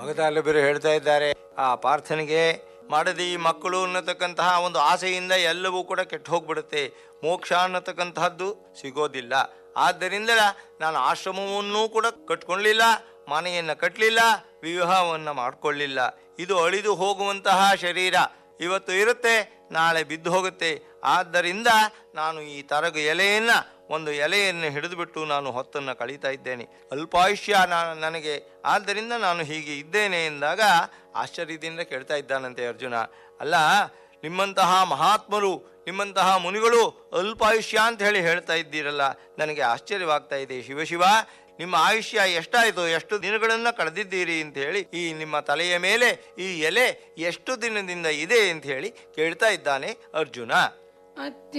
ಮಗತಾಲೊಬ್ಬರು ಹೇಳ್ತಾ ಇದ್ದಾರೆ ಆ ಪಾರ್ಥನಿಗೆ ಮಾಡದಿ ಮಕ್ಕಳು ಅನ್ನತಕ್ಕಂತಹ ಒಂದು ಆಸೆಯಿಂದ ಎಲ್ಲವೂ ಕೂಡ ಕೆಟ್ಟು ಹೋಗ್ಬಿಡುತ್ತೆ ಮೋಕ್ಷ ಅನ್ನತಕ್ಕಂತಹದ್ದು ಸಿಗೋದಿಲ್ಲ ಆದ್ದರಿಂದ ನಾನು ಆಶ್ರಮವನ್ನೂ ಕೂಡ ಕಟ್ಕೊಳ್ಳಿಲ್ಲ ಮನೆಯನ್ನು ಕಟ್ಟಲಿಲ್ಲ ವಿವಾಹವನ್ನು ಮಾಡಿಕೊಳ್ಳಿಲ್ಲ ಇದು ಅಳಿದು ಹೋಗುವಂತಹ ಶರೀರ ಇವತ್ತು ಇರುತ್ತೆ ನಾಳೆ ಬಿದ್ದು ಹೋಗುತ್ತೆ ಆದ್ದರಿಂದ ನಾನು ಈ ತರಗು ಎಲೆಯನ್ನು ಒಂದು ಎಲೆಯನ್ನು ಹಿಡಿದುಬಿಟ್ಟು ನಾನು ಹೊತ್ತನ್ನು ಕಳೀತಾ ಇದ್ದೇನೆ ಅಲ್ಪಾಯುಷ್ಯ ನಾ- ನನಗೆ ಆದ್ದರಿಂದ ನಾನು ಹೀಗೆ ಇದ್ದೇನೆ ಎಂದಾಗ ಆಶ್ಚರ್ಯದಿಂದ ಕೇಳ್ತಾ ಇದ್ದಾನಂತೆ ಅರ್ಜುನ ಅಲ್ಲ ನಿಮ್ಮಂತಹ ಮಹಾತ್ಮರು ನಿಮ್ಮಂತಹ ಮುನಿಗಳು ಅಲ್ಪಾಯುಷ್ಯ ಅಂತ ಹೇಳಿ ಹೇಳ್ತಾ ಇದ್ದೀರಲ್ಲ ನನಗೆ ಆಶ್ಚರ್ಯವಾಗ್ತಾ ಇದೆ ಶಿವಶಿವ ನಿಮ್ಮ ಆಯುಷ್ಯ ಎಷ್ಟಾಯಿತು ಎಷ್ಟು ದಿನಗಳನ್ನು ಕಳೆದಿದ್ದೀರಿ ಅಂತ ಹೇಳಿ ಈ ನಿಮ್ಮ ತಲೆಯ ಮೇಲೆ ಈ ಎಲೆ ಎಷ್ಟು ದಿನದಿಂದ ಇದೆ ಅಂತ ಹೇಳಿ ಕೇಳ್ತಾ ಇದ್ದಾನೆ ಅರ್ಜುನ ಅತ್ಯ